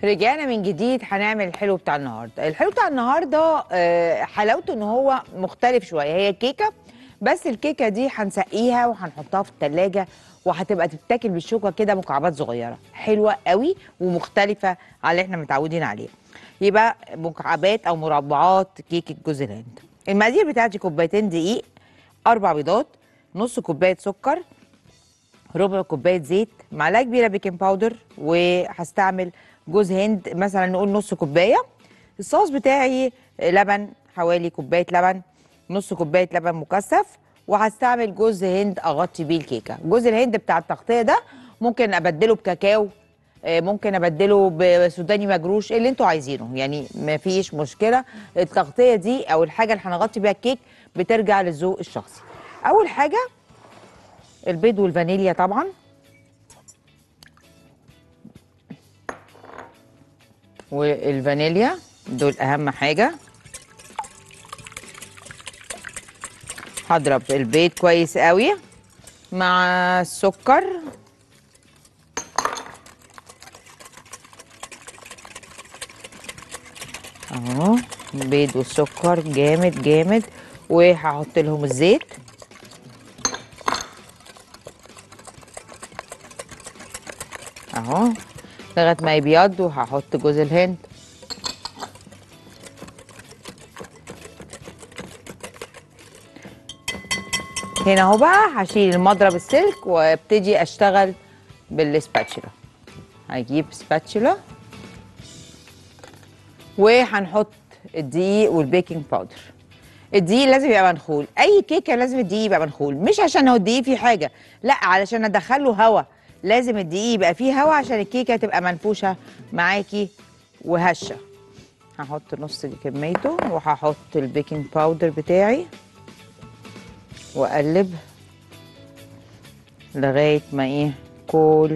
رجعنا من جديد هنعمل الحلو بتاع النهارده الحلو بتاع النهارده آه، حلاوته ان هو مختلف شويه هي كيكه بس الكيكه دي هنسقيها وهنحطها في التلاجة وهتبقى تتاكل بالشوكه كده مكعبات صغيره حلوه قوي ومختلفه على اللي احنا متعودين عليه يبقى مكعبات او مربعات كيكه جوز الهند المقادير بتاعتي كوبايتين دقيق اربع بيضات نص كوبايه سكر ربع كوبايه زيت معلقه كبيره بيكنج باودر وهستعمل جوز هند مثلا نقول نص كوبايه الصوص بتاعي لبن حوالي كوبايه لبن نص كوبايه لبن مكثف وهستعمل جوز هند اغطي بيه الكيكه جوز الهند بتاع التغطيه ده ممكن ابدله بكاكاو آه، ممكن ابدله بسوداني مجروش اللي انتوا عايزينه يعني مفيش مشكله التغطيه دي او الحاجه اللي هنغطي بيها الكيك بترجع للذوق الشخصي اول حاجه البيض والفانيليا طبعا والفانيليا دول اهم حاجه هضرب البيض كويس قوي مع السكر اهو البيض والسكر جامد جامد وهحط لهم الزيت اهو لغايه ما يبيض وهحط جوز الهند هنا اهو بقى هشيل المضرب السلك وابتدي اشتغل بالسباتشولا هجيب سباتشولا وهنحط الدقيق والبيكنج باودر الدقيق لازم يبقى منخول اي كيكه لازم الدقيق يبقى منخول مش عشان هو الدقيق فيه حاجه لا علشان ادخله هوا لازم الدقيق يبقى فيه هوا عشان الكيكه تبقى منفوشه معاكي وهشه هحط نص كميته وهحط البيكنج باودر بتاعي واقلب لغايه ما ايه كل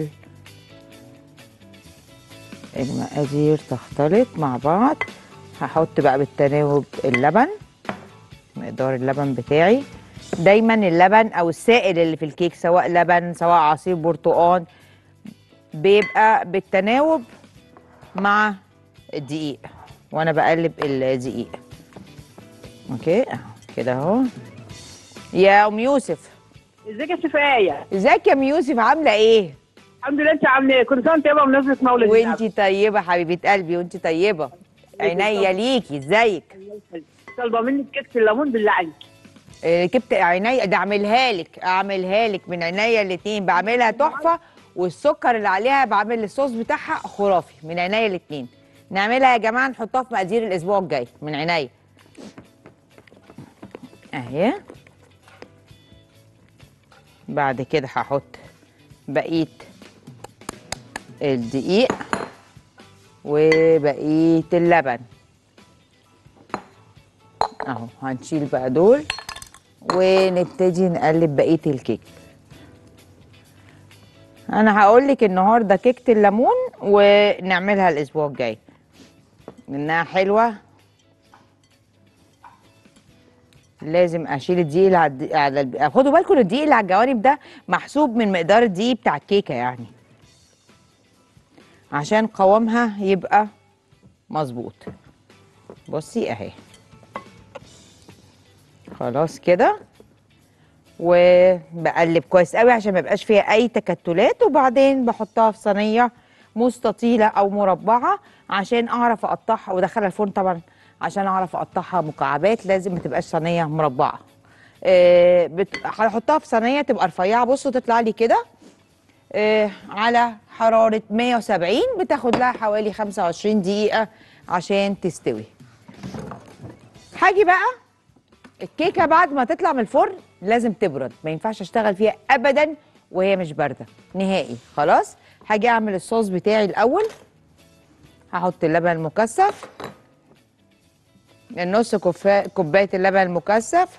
المقادير تختلط مع بعض هحط بقى بالتناوب اللبن مقدار اللبن بتاعي دايما اللبن او السائل اللي في الكيك سواء لبن سواء عصير برتقال بيبقى بالتناوب مع الدقيق وانا بقلب الدقيق اوكي اهو كده اهو يا ام يوسف ازيك يا شفاية ازيك يا ام يوسف عامله ايه الحمد لله انت عامله ايه كل سنه وانت طيبه بمناسبه مولد النبي. وانتي طيبه حبيبه قلبي وانتي طيبه عينيا ليكي ازيك طالبه منك كيكه الليمون بالله عليك آه، جبت عينيا ده اعملها لك اعملها لك من عينيا الاتنين بعملها تحفه والسكر اللي عليها بعمل الصوص بتاعها خرافي من عينيا الاتنين نعملها يا جماعه نحطها في مقادير الاسبوع الجاي من عينيا اهي بعد كده هحط بقيه الدقيق وبقيه اللبن اهو هنشيل بقى دول ونبتدي نقلب بقيه الكيك انا هقول لك النهارده كيكه الليمون ونعملها الاسبوع الجاي انها حلوه لازم اشيل الدقيق اللي على الد- على الب- خدوا بالكم إن الدقيق اللي على الجوانب ده محسوب من مقدار الدقيق بتاع الكيكه يعني عشان قوامها يبقى مظبوط بصي اهي خلاص كده وبقلب كويس قوي عشان ما يبقاش فيها اي تكتلات وبعدين بحطها في صينيه مستطيله او مربعه عشان اعرف اقطعها وادخلها الفرن طبعا عشان اعرف اقطعها مكعبات لازم ما تبقاش صينيه مربعه آه، بت- هحطها في صينيه تبقى رفيعه بصوا تطلع لي كده آه، على حراره 170 بتاخد لها حوالي 25 دقيقه عشان تستوي هاجي بقى الكيكه بعد ما تطلع من الفرن لازم تبرد ما ينفعش اشتغل فيها ابدا وهي مش بارده نهائي خلاص هاجي اعمل الصوص بتاعي الاول هحط اللبن المكثف النص كوفا- كوبايه اللبن المكثف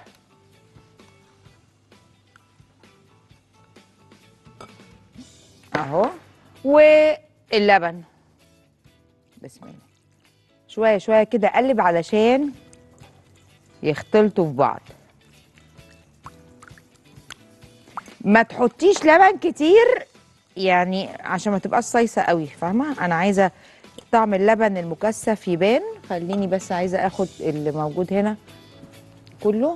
اهو واللبن بسم الله شويه شويه كده اقلب علشان يختلطوا في بعض ما تحطيش لبن كتير يعني عشان ما تبقاش صيصه قوي فاهمه انا عايزه طعم اللبن المكثف يبان خليني بس عايزه اخد اللي موجود هنا كله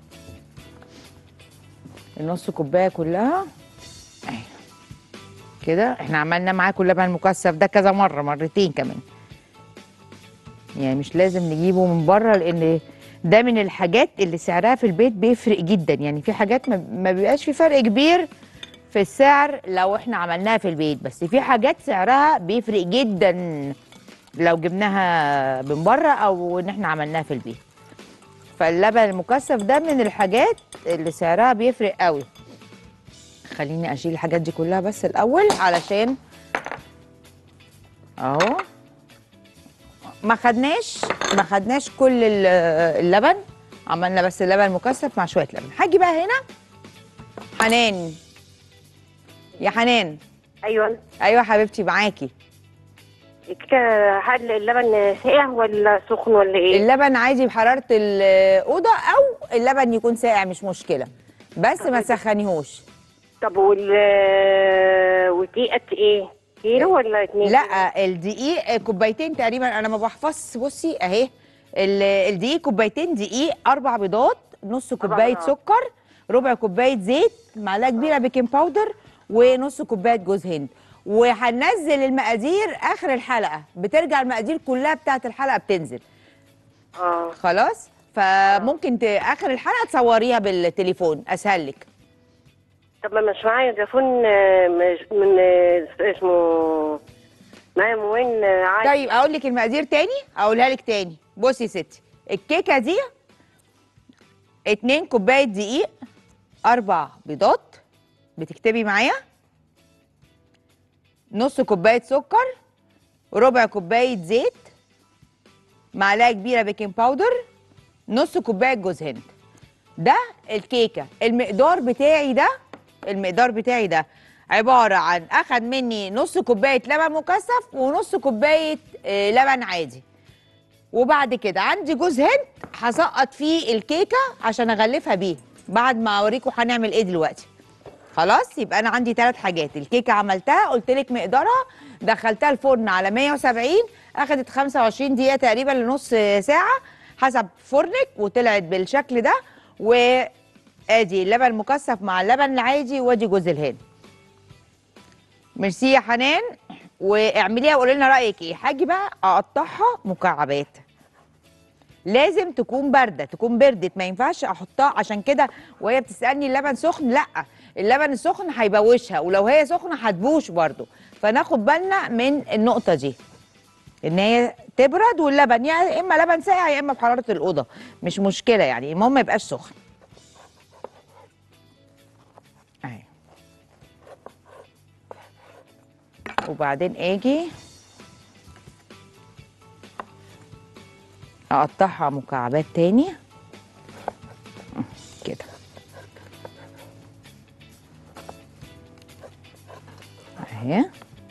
النص كوبايه كلها اهي كده احنا عملنا معاكم اللبن المكثف ده كذا مره مرتين كمان يعني مش لازم نجيبه من بره لان ده من الحاجات اللي سعرها في البيت بيفرق جدا يعني في حاجات ما- ما بيبقاش في فرق كبير في السعر لو احنا عملناها في البيت بس في حاجات سعرها بيفرق جدا لو جبناها من بره او ان احنا عملناها في البيت فاللبن المكثف ده من الحاجات اللي سعرها بيفرق قوي خليني اشيل الحاجات دي كلها بس الاول علشان اهو ما خدناش ما خدناش كل ال- اللبن عملنا بس اللبن المكثف مع شويه لبن هاجي بقى هنا حنان يا حنان ايوه ايوه حبيبتي معاكي كده هل اللبن ساقع ولا سخن ولا ايه؟ اللبن عادي بحراره الاوضه او اللبن يكون ساقع مش مشكله بس ما تسخنيهوش طب وال والدقيقة قد ايه؟ كيلو ولا اتنين؟ لا الدقيق كوبايتين تقريبا انا ما بحفظش بصي اهي ال- الدقيق كوبايتين دقيق اربع بيضات نص كوبايه بيضات. سكر ربع كوبايه زيت معلقه كبيره بيكنج باودر ونص كوبايه جوز هند وهننزل المقادير اخر الحلقه بترجع المقادير كلها بتاعت الحلقه بتنزل اه خلاص فممكن ت... اخر الحلقه تصوريها بالتليفون اسهل لك طب ما مش معايا تليفون آه، مش- من آه، اسمه معايا موين آه، عادي طيب اقول لك المقادير تاني اقولها لك تاني بصي يا ستي الكيكه دي اتنين كوبايه دقيق اربع بيضات بتكتبي معايا نص كوبايه سكر ربع كوبايه زيت معلقه كبيره بيكنج باودر نص كوبايه جوز هند ده الكيكه المقدار بتاعي ده المقدار بتاعي ده عباره عن اخد مني نص كوبايه لبن مكثف ونص كوبايه آه، لبن عادي وبعد كده عندي جوز هند هسقط فيه الكيكه عشان اغلفها بيه بعد ما اوريكم هنعمل ايه دلوقتي خلاص يبقى انا عندي ثلاث حاجات الكيكه عملتها قلت لك مقدارها دخلتها الفرن على 170 اخدت 25 دقيقه تقريبا لنص ساعه حسب فرنك وطلعت بالشكل ده وادي اللبن المكثف مع اللبن العادي وادي جوز الهند ميرسي يا حنان واعمليها وقولي لنا رايك ايه هاجي بقى اقطعها مكعبات لازم تكون بارده تكون بردت ما ينفعش احطها عشان كده وهي بتسالني اللبن سخن لا اللبن السخن هيبوشها ولو هي سخنه هتبوش برضو فناخد بالنا من النقطه دي ان هي تبرد واللبن يا اما لبن ساقع يا اما بحراره الاوضه مش مشكله يعني المهم ما يبقاش سخن اهي وبعدين اجي اقطعها مكعبات تاني كده اهي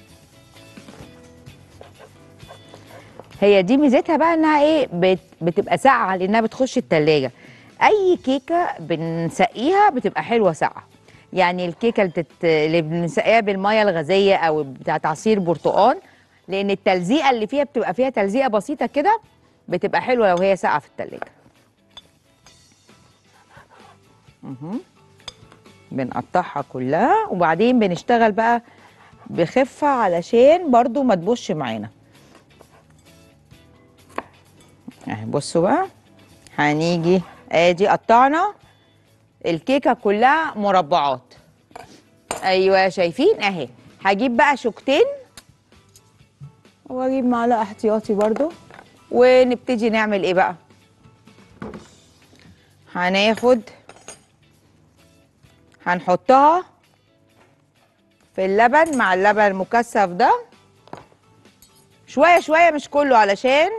هي دي ميزتها بقى انها ايه بت بتبقى ساقعه لانها بتخش التلاجة اي كيكه بنسقيها بتبقى حلوه ساقعه يعني الكيكه اللي, بتت... اللي بنسقيها بالميه الغازيه او بتاعت عصير برتقال لان التلزيقه اللي فيها بتبقى فيها تلزيقه بسيطه كده بتبقى حلوه لو هي ساقعه في التلاجة مهم. بنقطعها كلها وبعدين بنشتغل بقى بخفه علشان برضو ما تبوش معانا اهي بصوا بقى هنيجي ادي قطعنا الكيكه كلها مربعات ايوه شايفين اهي هجيب بقى شوكتين واجيب معلقه احتياطي برضو ونبتدي نعمل ايه بقى هناخد هنحطها في اللبن مع اللبن المكثف ده شويه شويه مش كله علشان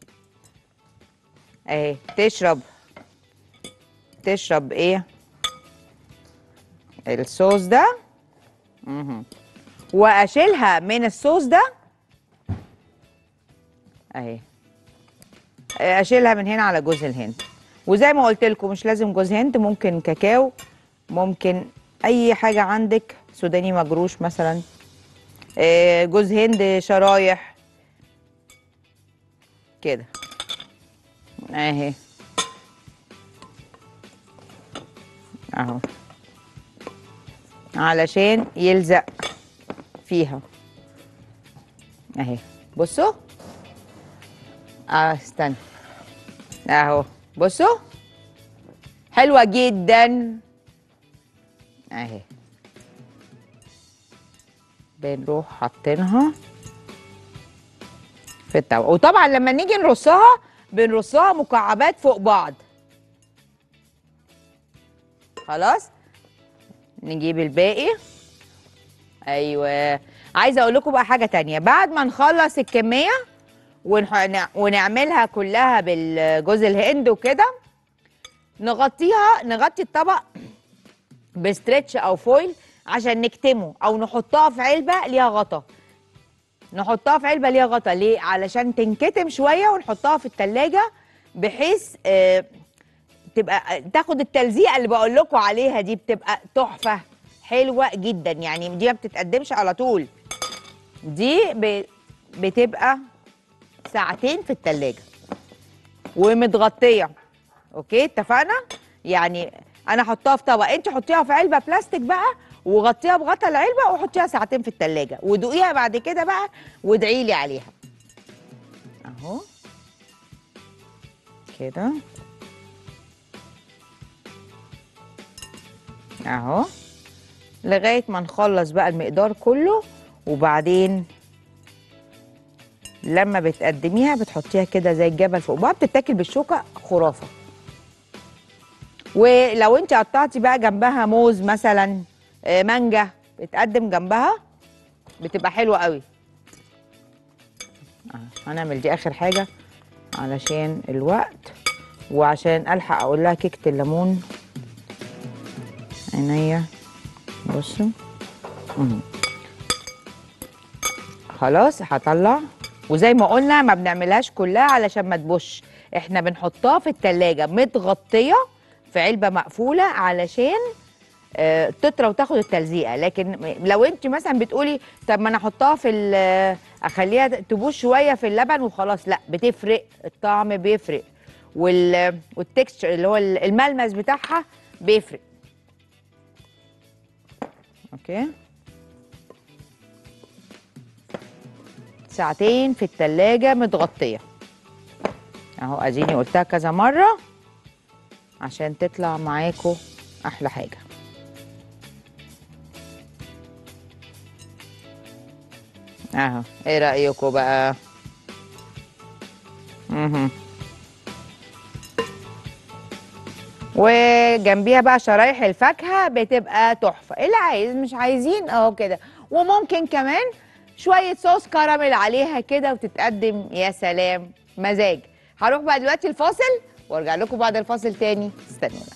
اهي تشرب تشرب ايه الصوص ده مهم. واشيلها من الصوص ده اهي اشيلها من هنا على جوز الهند وزي ما قلت لكم مش لازم جوز هند ممكن كاكاو ممكن اي حاجه عندك سوداني مجروش مثلا آه، جوز هند شرايح كده اهي اهو علشان يلزق فيها اهي بصوا اه استنى اهو بصوا حلوه جدا اهي بنروح حاطينها في الطبق وطبعا لما نيجي نرصها بنرصها مكعبات فوق بعض خلاص نجيب الباقي ايوه عايزه اقول لكم بقى حاجه تانية بعد ما نخلص الكميه ونح... ونعملها كلها بالجوز الهند وكده نغطيها نغطي الطبق بستريتش او فويل عشان نكتمه او نحطها في علبه ليها غطا نحطها في علبه ليها غطا ليه علشان تنكتم شويه ونحطها في التلاجة بحيث آه تبقى تاخد التلزيقه اللي بقول لكم عليها دي بتبقى تحفه حلوه جدا يعني دي ما بتتقدمش على طول دي ب- بتبقى ساعتين في التلاجة ومتغطيه اوكي اتفقنا يعني انا احطها في طبق انت حطيها في علبه بلاستيك بقى وغطيها بغطا العلبه وحطيها ساعتين في التلاجة ودوقيها بعد كده بقى وادعي لي عليها اهو كده اهو لغايه ما نخلص بقى المقدار كله وبعدين لما بتقدميها بتحطيها كده زي الجبل فوق بعض بتتاكل بالشوكه خرافه ولو انت قطعتي بقى جنبها موز مثلا آه، مانجا بتقدم جنبها بتبقى حلوه قوي آه، هنعمل دي اخر حاجه علشان الوقت وعشان الحق اقول لها كيكه الليمون عينيا بصوا مم. خلاص هطلع وزي ما قلنا ما بنعملهاش كلها علشان ما تبوش احنا بنحطها في التلاجة متغطية في علبة مقفولة علشان آه، تطرى وتاخد التلزيقة لكن لو انت مثلا بتقولي طب ما انا احطها في ال- اخليها تبوش شوية في اللبن وخلاص لا بتفرق الطعم بيفرق وال والتكستشر اللي هو الملمس بتاعها بيفرق اوكي ساعتين في التلاجة متغطية اهو اديني قلتها كذا مرة عشان تطلع معاكم احلى حاجة اهو ايه رأيكم بقى مهم. وجنبيها بقى شرايح الفاكهه بتبقى تحفه اللي عايز مش عايزين اهو كده وممكن كمان شويه صوص كراميل عليها كده وتتقدم يا سلام مزاج هروح بقى دلوقتي الفاصل وارجع لكم بعد الفاصل تاني استنونا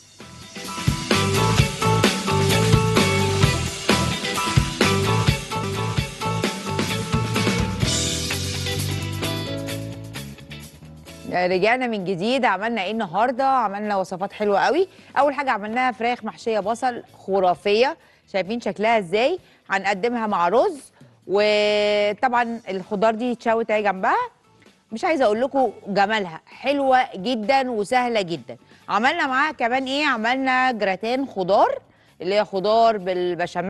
رجعنا من جديد عملنا ايه النهارده عملنا وصفات حلوه قوي اول حاجه عملناها فراخ محشيه بصل خرافيه شايفين شكلها ازاي هنقدمها مع رز وطبعا الخضار دي اتشوت اهي جنبها مش عايزه اقول لكم جمالها حلوه جدا وسهله جدا عملنا معاها كمان ايه عملنا جراتان خضار اللي هي خضار بالبشاميل